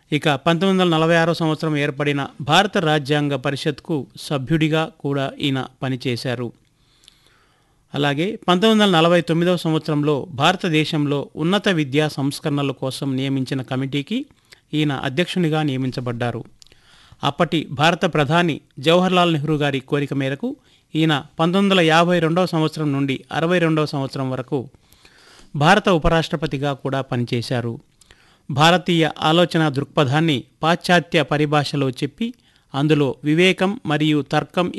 ఇక పంతొమ్మిది వందల నలభై ఆరో సంవత్సరం ఏర్పడిన భారత రాజ్యాంగ పరిషత్కు సభ్యుడిగా కూడా ఈయన పనిచేశారు అలాగే పంతొమ్మిది వందల నలభై తొమ్మిదవ సంవత్సరంలో భారతదేశంలో ఉన్నత విద్యా సంస్కరణల కోసం నియమించిన కమిటీకి ఈయన అధ్యక్షునిగా నియమించబడ్డారు అప్పటి భారత ప్రధాని జవహర్లాల్ నెహ్రూ గారి కోరిక మేరకు ఈయన పంతొమ్మిది వందల యాభై రెండవ సంవత్సరం నుండి అరవై రెండవ సంవత్సరం వరకు భారత ఉపరాష్ట్రపతిగా కూడా పనిచేశారు భారతీయ ఆలోచన దృక్పథాన్ని పాశ్చాత్య పరిభాషలో చెప్పి అందులో వివేకం మరియు తర్కం